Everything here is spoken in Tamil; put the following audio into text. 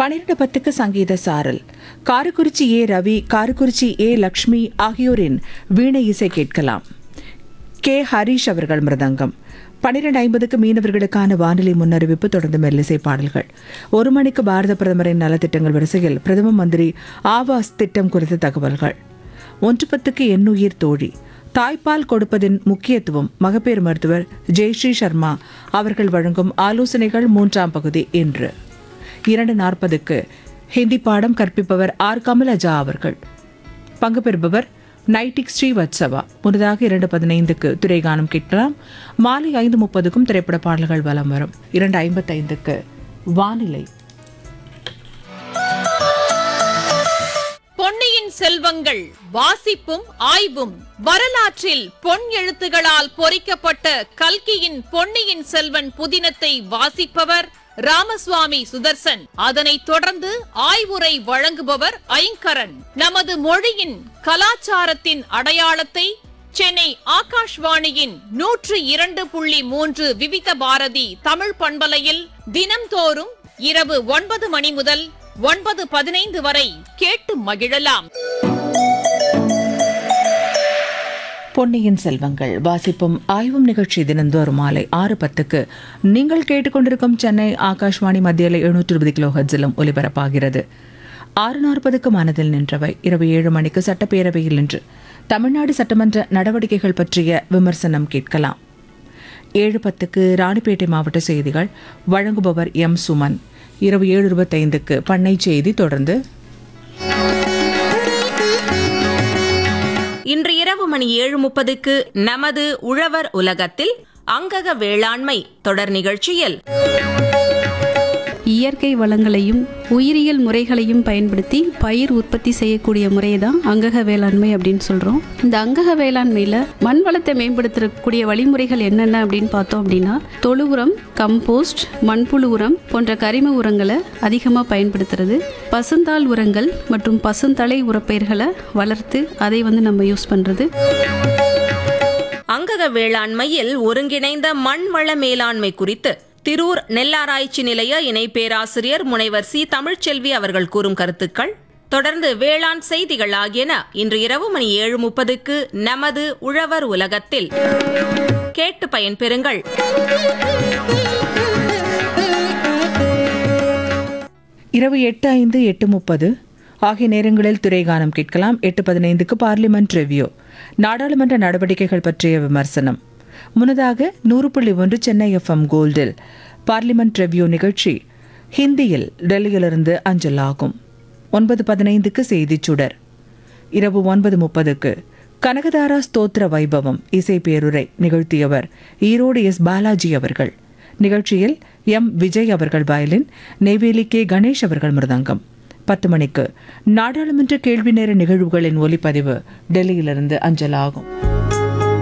பன்னிரண்டு பத்துக்கு சங்கீத சாரல் காரக்குறிச்சி ஏ ரவி காரக்குறிச்சி ஏ லக்ஷ்மி ஆகியோரின் வீணை இசை கேட்கலாம் கே ஹரிஷ் அவர்கள் மிருதங்கம் பன்னிரண்டு ஐம்பதுக்கு மீனவர்களுக்கான வானிலை முன்னறிவிப்பு தொடர்ந்து மெல்லிசை பாடல்கள் ஒரு மணிக்கு பாரத பிரதமரின் நலத்திட்டங்கள் வரிசையில் பிரதம மந்திரி ஆவாஸ் திட்டம் குறித்த தகவல்கள் ஒன்று பத்துக்கு எண்ணுயிர் தோழி தாய்ப்பால் கொடுப்பதின் முக்கியத்துவம் மகப்பேறு மருத்துவர் ஜெயஸ்ரீ சர்மா அவர்கள் வழங்கும் ஆலோசனைகள் மூன்றாம் பகுதி இன்று இரண்டு நாற்பதுக்கு ஹிந்தி பாடம் கற்பிப்பவர் ஆர் கமலஜா அவர்கள் பங்கு பெறுபவர் நைட்டிக் ஸ்ரீவத்சவா முன்னதாக இரண்டு பதினைந்துக்கு திரைகானம் கேட்கலாம் மாலை ஐந்து முப்பதுக்கும் திரைப்பட பாடல்கள் வலம் வரும் இரண்டு ஐம்பத்தைந்துக்கு வானிலை பொன்னியின் செல்வங்கள் வாசிப்பும் ஆய்வும் வரலாற்றில் பொன் எழுத்துகளால் பொறிக்கப்பட்ட கல்கியின் பொன்னியின் செல்வன் புதினத்தை வாசிப்பவர் ராமசுவாமி சுதர்சன் அதனைத் தொடர்ந்து ஆய்வுரை வழங்குபவர் ஐங்கரன் நமது மொழியின் கலாச்சாரத்தின் அடையாளத்தை சென்னை ஆகாஷ்வாணியின் நூற்று இரண்டு புள்ளி மூன்று விவித பாரதி தமிழ் பண்பலையில் தினம்தோறும் இரவு ஒன்பது மணி முதல் ஒன்பது பதினைந்து வரை கேட்டு மகிழலாம் பொன்னியின் செல்வங்கள் வாசிப்பும் ஆய்வும் நிகழ்ச்சி தினந்தோறும் மாலை ஆறு பத்துக்கு நீங்கள் கேட்டுக்கொண்டிருக்கும் சென்னை ஆகாஷ்வாணி மத்தியில் எழுநூற்று இருபது கிலோ ஹெட்ஸிலும் ஒலிபரப்பாகிறது ஆறு நாற்பதுக்கு மனதில் நின்றவை இரவு ஏழு மணிக்கு சட்டப்பேரவையில் நின்று தமிழ்நாடு சட்டமன்ற நடவடிக்கைகள் பற்றிய விமர்சனம் கேட்கலாம் ஏழு பத்துக்கு ராணிப்பேட்டை மாவட்ட செய்திகள் வழங்குபவர் எம் சுமன் இரவு ஏழு இருபத்தைந்துக்கு பண்ணை செய்தி தொடர்ந்து இன்று இரவு மணி ஏழு முப்பதுக்கு நமது உழவர் உலகத்தில் அங்கக வேளாண்மை தொடர் நிகழ்ச்சியில் இயற்கை வளங்களையும் உயிரியல் முறைகளையும் பயன்படுத்தி பயிர் உற்பத்தி செய்யக்கூடிய முறையை தான் அங்கக வேளாண்மை அப்படின்னு சொல்கிறோம் இந்த அங்கக வேளாண்மையில் மண் வளத்தை மேம்படுத்தக்கூடிய வழிமுறைகள் என்னென்ன அப்படின்னு பார்த்தோம் அப்படின்னா தொழு உரம் கம்போஸ்ட் மண்புழு உரம் போன்ற கரிம உரங்களை அதிகமாக பயன்படுத்துறது பசுந்தாள் உரங்கள் மற்றும் பசுந்தலை உரப்பயிர்களை வளர்த்து அதை வந்து நம்ம யூஸ் பண்ணுறது அங்கக வேளாண்மையில் ஒருங்கிணைந்த மண் வள மேலாண்மை குறித்து திரூர் நெல்லாராய்ச்சி நிலைய இணை பேராசிரியர் முனைவர் சி தமிழ்ச்செல்வி அவர்கள் கூறும் கருத்துக்கள் தொடர்ந்து வேளாண் செய்திகள் ஆகியன இன்று இரவு மணி ஏழு முப்பதுக்கு நமது உழவர் உலகத்தில் கேட்டு பயன்பெறுங்கள் இரவு எட்டு ஐந்து எட்டு முப்பது ஆகிய நேரங்களில் திரைகானம் கேட்கலாம் எட்டு பதினைந்துக்கு பார்லிமெண்ட் ரிவ்யூ நாடாளுமன்ற நடவடிக்கைகள் பற்றிய விமர்சனம் முன்னதாக நூறு புள்ளி ஒன்று சென்னை எஃப்எம் கோல்டில் பார்லிமெண்ட் ரிவ்யூ நிகழ்ச்சி ஹிந்தியில் டெல்லியிலிருந்து அஞ்சல் ஆகும் ஒன்பது பதினைந்துக்கு செய்திச் சுடர் இரவு ஒன்பது முப்பதுக்கு கனகதாரா ஸ்தோத்திர வைபவம் இசை பேருரை நிகழ்த்தியவர் ஈரோடு எஸ் பாலாஜி அவர்கள் நிகழ்ச்சியில் எம் விஜய் அவர்கள் வயலின் நெய்வேலி கே கணேஷ் அவர்கள் மிருதங்கம் பத்து மணிக்கு நாடாளுமன்ற கேள்வி நேர நிகழ்வுகளின் ஒலிப்பதிவு டெல்லியிலிருந்து அஞ்சலாகும்